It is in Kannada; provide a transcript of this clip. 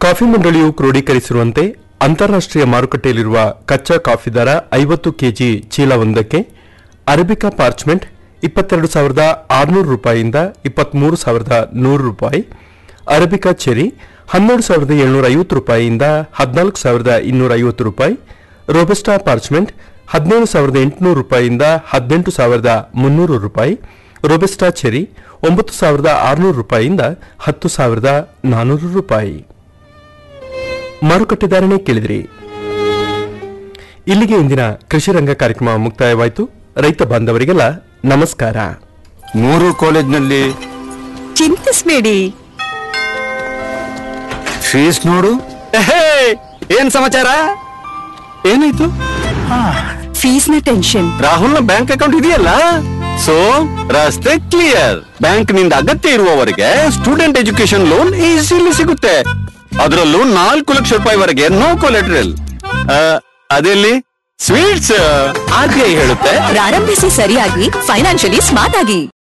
ಕಾಫಿ ಮಂಡಳಿಯು ಕ್ರೋಢೀಕರಿಸಿರುವಂತೆ ಅಂತಾರಾಷ್ಟ್ರೀಯ ಮಾರುಕಟ್ಟೆಯಲ್ಲಿರುವ ಕಚ್ಚಾ ಕಾಫಿ ದರ ಐವತ್ತು ಕೆಜಿ ಚೀಲವೊಂದಕ್ಕೆ ಅರೇಬಿಕಾ ಪಾರ್ಚ್ಮೆಂಟ್ ಇಪ್ಪತ್ತೆರಡು ಸಾವಿರದ ಆರುನೂರು ರೂಪಾಯಿಯಿಂದ ಇಪ್ಪತ್ಮೂರು ಸಾವಿರದ ನೂರು ರೂಪಾಯಿ ಅರೇಬಿಕಾ ಚೆರಿ ಹನ್ನೆರಡು ಸಾವಿರದ ಏಳ್ನೂರ ಐವತ್ತು ರೂಪಾಯಿಯಿಂದ ಹದಿನಾಲ್ಕು ಸಾವಿರದ ಇನ್ನೂರ ಐವತ್ತು ರೂಪಾಯಿ ರೋಬಸ್ಟಾ ಪಾರ್ಚ್ಮೆಂಟ್ ಹದಿನೇಳು ಸಾವಿರದ ಎಂಟುನೂರು ರೂಪಾಯಿಯಿಂದ ಹದಿನೆಂಟು ಸಾವಿರದ ಮುನ್ನೂರು ರೂಪಾಯಿ ರೋಬೆಸ್ಟಾ ಚೆರಿ ಒಂಬತ್ತು ಸಾವಿರದ ಆರುನೂರು ರೂಪಾಯಿಯಿಂದ ಹತ್ತು ಸಾವಿರದ ನಾನ್ನೂರು ರೂಪಾಯಿ ಮಾರುಕಟ್ಟೆ ಧಾರಣೆ ಕೇಳಿದ್ರಿ ಇಲ್ಲಿಗೆ ಇಂದಿನ ಕೃಷಿ ರಂಗ ಕಾರ್ಯಕ್ರಮ ಮುಕ್ತಾಯವಾಯಿತು ರೈತ ಬಾಂಧವರಿಗೆಲ್ಲ ನಮಸ್ಕಾರ ಮೂರು ಕಾಲೇಜ್ನಲ್ಲಿ ಚಿಂತಿಸ್ಬೇಡಿ ಫೀಸ್ ನೋಡು ಎಹೇ, ಏನ್ ಸಮಾಚಾರ ಏನಾಯ್ತು ಫೀಸ್ನ ಟೆನ್ಷನ್ ರಾಹುಲ್ನ ಬ್ಯಾಂಕ್ ಅಕೌಂಟ್ ಇದೆಯಲ್ಲ ಸೊ ರಸ್ತೆ ಕ್ಲಿಯರ್ ಬ್ಯಾಂಕ್ ನಿಂದ ಅಗತ್ಯ ಇರುವವರೆಗೆ ಸ್ಟೂಡೆಂಟ್ ಎಜುಕೇಶನ್ ಲೋನ್ ಈಸಿಲಿ ಸಿಗುತ್ತೆ ಅದರಲ್ಲೂ ನಾಲ್ಕು ಲಕ್ಷ ರೂಪಾಯಿವರೆಗೆ ನೋ ಕೊಲೆಟ್ರಲ್ ಅದೆಲ್ಲಿ ಸ್ವೀಟ್ಸ್ ಆರ್ ಬಿ ಐ ಹೇಳುತ್ತೆ ಪ್ರಾರಂಭಿಸಿ ಸರಿಯಾಗಿ ಫೈನಾನ್ಷಿಯಲಿ ಸ್ಮಾರ್ಟ್ ಆಗಿ